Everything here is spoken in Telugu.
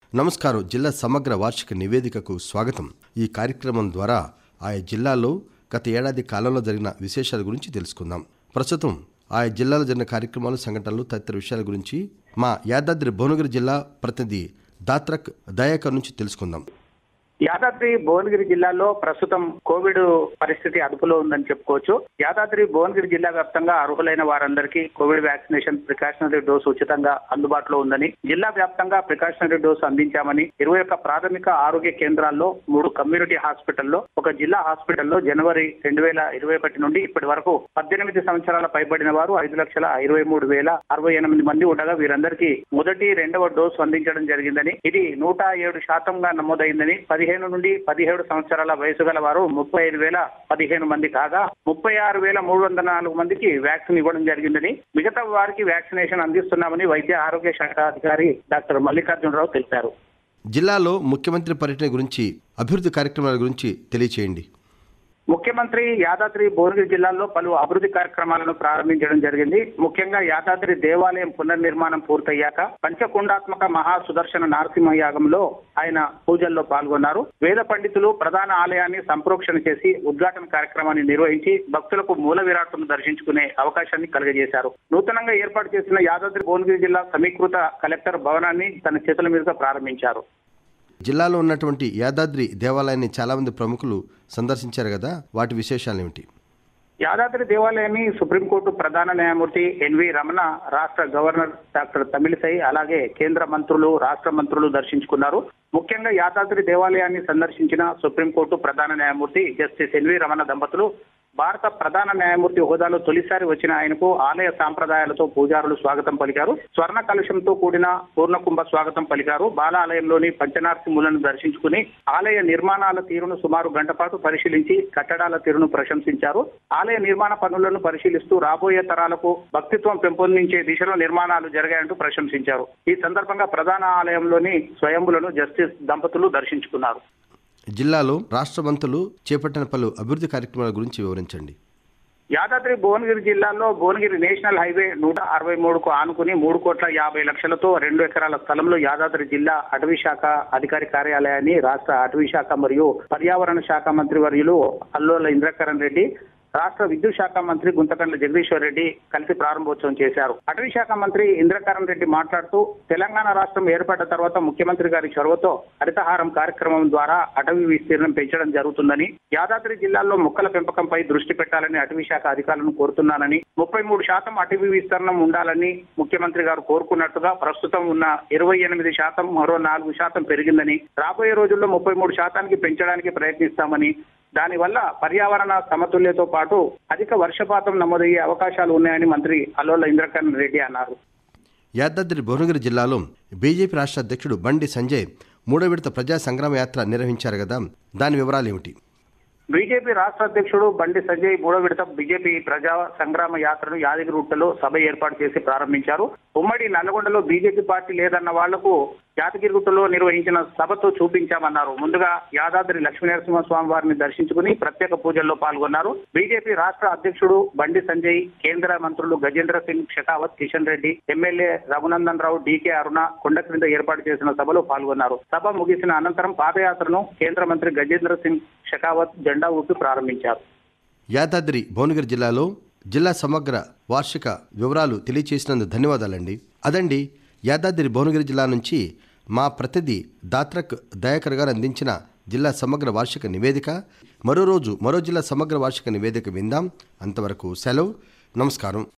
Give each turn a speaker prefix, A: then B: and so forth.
A: నమస్కారం జిల్లా సమగ్ర వార్షిక నివేదికకు స్వాగతం ఈ కార్యక్రమం ద్వారా ఆయా జిల్లాలో గత ఏడాది కాలంలో జరిగిన విశేషాల గురించి తెలుసుకుందాం ప్రస్తుతం ఆయా జిల్లాలో జరిగిన కార్యక్రమాలు సంఘటనలు తదితర విషయాల గురించి మా యాదాద్రి భువనగిరి జిల్లా ప్రతినిధి దాత్రక్ దయాకర్ నుంచి తెలుసుకుందాం
B: యాదాద్రి భువనగిరి జిల్లాలో ప్రస్తుతం కోవిడ్ పరిస్థితి అదుపులో ఉందని చెప్పుకోవచ్చు యాదాద్రి భువనగిరి జిల్లా వ్యాప్తంగా అర్హులైన వారందరికీ కోవిడ్ వ్యాక్సినేషన్ ప్రికాషనరీ డోసు ఉచితంగా అందుబాటులో ఉందని జిల్లా వ్యాప్తంగా ప్రికాషనరీ డోసు అందించామని ఇరవై ఒక్క ప్రాథమిక ఆరోగ్య కేంద్రాల్లో మూడు కమ్యూనిటీ హాస్పిటల్లో ఒక జిల్లా హాస్పిటల్లో జనవరి రెండు వేల ఇరవై ఒకటి నుండి ఇప్పటి వరకు పద్దెనిమిది సంవత్సరాల పైబడిన వారు ఐదు లక్షల ఇరవై మూడు వేల అరవై ఎనిమిది మంది ఉండగా వీరందరికీ మొదటి రెండవ డోసు అందించడం జరిగిందని ఇది నూట ఏడు శాతంగా నమోదైందని పదిహేను నుండి పదిహేడు సంవత్సరాల వయసు గల వారు ముప్పై ఐదు వేల పదిహేను మంది కాగా ముప్పై ఆరు వేల మూడు వందల నాలుగు మందికి వ్యాక్సిన్ ఇవ్వడం జరిగిందని మిగతా వారికి వ్యాక్సినేషన్ అందిస్తున్నామని వైద్య ఆరోగ్య శాఖ అధికారి డాక్టర్ మల్లికార్జునరావు తెలిపారు
A: జిల్లాలో ముఖ్యమంత్రి పర్యటన గురించి అభివృద్ధి కార్యక్రమాల గురించి తెలియచేయండి
B: ముఖ్యమంత్రి యాదాద్రి భువనగిరి జిల్లాలో పలు అభివృద్ధి కార్యక్రమాలను ప్రారంభించడం జరిగింది ముఖ్యంగా యాదాద్రి దేవాలయం పునర్నిర్మాణం పూర్తయ్యాక పంచకుండాత్మక మహా సుదర్శన నరసింహ యాగంలో ఆయన పూజల్లో పాల్గొన్నారు వేద పండితులు ప్రధాన ఆలయాన్ని సంప్రోక్షణ చేసి ఉద్ఘాటన కార్యక్రమాన్ని నిర్వహించి భక్తులకు మూల విరాట్ను దర్శించుకునే అవకాశాన్ని కలుగజేశారు నూతనంగా ఏర్పాటు చేసిన యాదాద్రి భువనగిరి జిల్లా సమీకృత కలెక్టర్ భవనాన్ని తన చేతుల మీదుగా ప్రారంభించారు
A: జిల్లాలో ఉన్నటువంటి యాదాద్రి దేవాలయాన్ని చాలామంది ప్రముఖులు సందర్శించారు కదా వాటి విశేషాలు ఏమిటి
B: యాదాద్రి దేవాలయాన్ని సుప్రీంకోర్టు ప్రధాన న్యాయమూర్తి ఎన్వి రమణ రాష్ట్ర గవర్నర్ డాక్టర్ తమిళిసై అలాగే కేంద్ర మంత్రులు రాష్ట్ర మంత్రులు దర్శించుకున్నారు ముఖ్యంగా యాదాద్రి దేవాలయాన్ని సందర్శించిన సుప్రీంకోర్టు ప్రధాన న్యాయమూర్తి జస్టిస్ ఎన్వి రమణ దంపతులు భారత ప్రధాన న్యాయమూర్తి హోదాలో తొలిసారి వచ్చిన ఆయనకు ఆలయ సాంప్రదాయాలతో పూజారులు స్వాగతం పలికారు స్వర్ణ కలుషంతో కూడిన పూర్ణకుంభ స్వాగతం పలికారు బాలాలయంలోని పంచనార్సింహులను దర్శించుకుని ఆలయ నిర్మాణాల తీరును సుమారు గంట పాటు పరిశీలించి కట్టడాల తీరును ప్రశంసించారు ఆలయ నిర్మాణ పనులను పరిశీలిస్తూ రాబోయే తరాలకు భక్తిత్వం పెంపొందించే దిశలో నిర్మాణాలు జరిగాయంటూ ప్రశంసించారు ఈ సందర్భంగా ప్రధాన ఆలయంలోని స్వయంబులను జస్టిస్ దంపతులు దర్శించుకున్నారు
A: జిల్లాలో రాష్ట్ర మంత్రులు చేపట్టిన పలు అభివృద్ధి కార్యక్రమాల గురించి వివరించండి
B: యాదాద్రి భువనగిరి జిల్లాలో భువనగిరి నేషనల్ హైవే నూట అరవై మూడుకు ఆనుకుని మూడు కోట్ల యాభై లక్షలతో రెండు ఎకరాల స్థలంలో యాదాద్రి జిల్లా అటవీ శాఖ అధికారి కార్యాలయాన్ని రాష్ట్ర అటవీ శాఖ మరియు పర్యావరణ శాఖ మంత్రి వర్యులు అల్లోల ఇంద్రకరణ్ రెడ్డి రాష్ట్ర విద్యుత్ శాఖ మంత్రి గుంతకండ్ల జగదీశ్వర్ రెడ్డి కలిసి ప్రారంభోత్సవం చేశారు అటవీ శాఖ మంత్రి ఇంద్రకరణ్ రెడ్డి మాట్లాడుతూ తెలంగాణ రాష్ట్రం ఏర్పడ్డ తర్వాత ముఖ్యమంత్రి గారి చొరవతో హరితహారం కార్యక్రమం ద్వారా అటవీ విస్తీర్ణం పెంచడం జరుగుతుందని యాదాద్రి జిల్లాలో మొక్కల పెంపకంపై దృష్టి పెట్టాలని అటవీ శాఖ అధికారులను కోరుతున్నానని ముప్పై మూడు శాతం అటవీ విస్తీర్ణం ఉండాలని ముఖ్యమంత్రి గారు కోరుకున్నట్టుగా ప్రస్తుతం ఉన్న ఇరవై ఎనిమిది శాతం మరో నాలుగు శాతం పెరిగిందని రాబోయే రోజుల్లో ముప్పై మూడు శాతానికి పెంచడానికి ప్రయత్నిస్తామని దానివల్ల పర్యావరణ సమతుల్యతో పాటు అధిక వర్షపాతం నమోదయ్యే అవకాశాలు ఉన్నాయని మంత్రి అల్లోల ఇంద్రకరణ్ రెడ్డి అన్నారు
A: యాదాద్రి భువనగిరి జిల్లాలో బీజేపీ రాష్ట్ర అధ్యక్షుడు బండి సంజయ్ మూడో విడత ప్రజా సంగ్రామ యాత్ర నిర్వహించారు కదా దాని వివరాలు ఏమిటి
B: బీజేపీ రాష్ట్ర అధ్యక్షుడు బండి సంజయ్ మూడో విడత బీజేపీ ప్రజా సంగ్రామ యాత్రను యాదగిరిగుట్టలో సభ ఏర్పాటు చేసి ప్రారంభించారు ఉమ్మడి నల్లగొండలో బీజేపీ పార్టీ లేదన్న వాళ్లకు యాదగిరిగుట్టలో నిర్వహించిన సభతో చూపించామన్నారు ముందుగా యాదాద్రి లక్ష్మీనరసింహస్వామి వారిని దర్శించుకుని ప్రత్యేక పూజల్లో పాల్గొన్నారు బీజేపీ రాష్ట్ర అధ్యక్షుడు బండి సంజయ్ కేంద్ర మంత్రులు గజేంద్ర సింగ్ షెకావత్ కిషన్ రెడ్డి ఎమ్మెల్యే రఘునందన్ రావు డీకే అరుణ కొండ క్రింద ఏర్పాటు చేసిన సభలో పాల్గొన్నారు సభ ముగిసిన అనంతరం పాదయాత్రను కేంద్ర మంత్రి గజేంద్ర సింగ్ షెకావత్ జెండా ఊపి ప్రారంభించారు
A: యాదాద్రి భువనగిరి జిల్లాలో జిల్లా సమగ్ర వార్షిక వివరాలు తెలియచేసినందుకు ధన్యవాదాలండి అదండి యాదాద్రి భువనగిరి జిల్లా నుంచి మా ప్రతినిధి దాత్రక్ దయాకర్ గారు అందించిన జిల్లా సమగ్ర వార్షిక నివేదిక మరో రోజు మరో జిల్లా సమగ్ర వార్షిక నివేదిక విందాం అంతవరకు సెలవు నమస్కారం